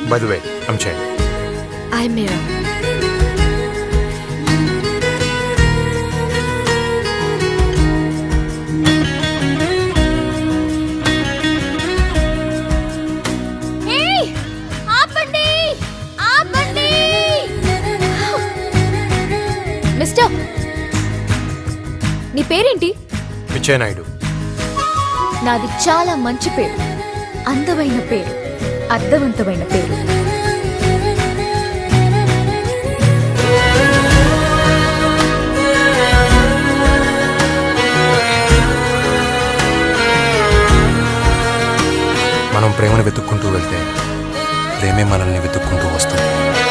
by the way ఐమ్ చే ఐ మీరా ఆపండి ఆపండి మిస్టర్ నీ పేరేంటి పిచ్చే నాయుడు నాది చాలా మంచి పేరు అందమైన పేరు అర్థవంతమైన పేరు మనం ప్రేమను వెతుక్కుంటూ వెళ్తే ప్రేమే మనల్ని వెతుక్కుంటూ వస్తుంది